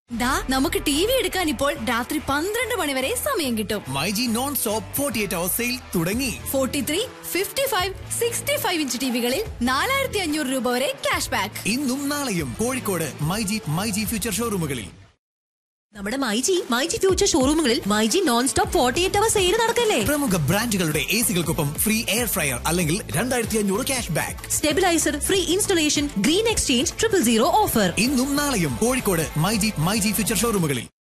ദാ നമുക്ക് T V എടുക്കാൻ ഇപ്പോൾ രാത്രി പന്ത്രണ്ട് മണി വരെ സമയം കിട്ടും myG non stop forty eight hour sale തുടങ്ങി forty three fifty five sixty five inch ടിവികളിൽ നാലായിരത്തി അഞ്ഞൂറ് രൂപ വരെ ക്യാഷ് ബാക്ക് ഇന്നും നാളെയും കോഴിക്കോട് മൈജി മൈജി ഫ്യൂച്ചർ ഷോറൂമുകളിൽ നമ്മുടെ മൈജി മൈജി ഫ്യൂച്ചർ ഷോറൂമുകളിൽ myG non stop forty eight hour sale നടക്കല്ലേ പ്രമുഖ ബ്രാൻഡുകളുടെ എ സികൾക്കൊപ്പം ഫ്രീ എയർ ഫ്രയർ അല്ലെങ്കിൽ രണ്ടായിരത്തി അഞ്ഞൂറ് cash back stabiliser free installation green exchange triple zero offer ഇന്നും നാളെയും കോഴിക്കോട് മൈജി മൈജി ഫ്യൂച്ചർ ഷോറൂമുകളിൽ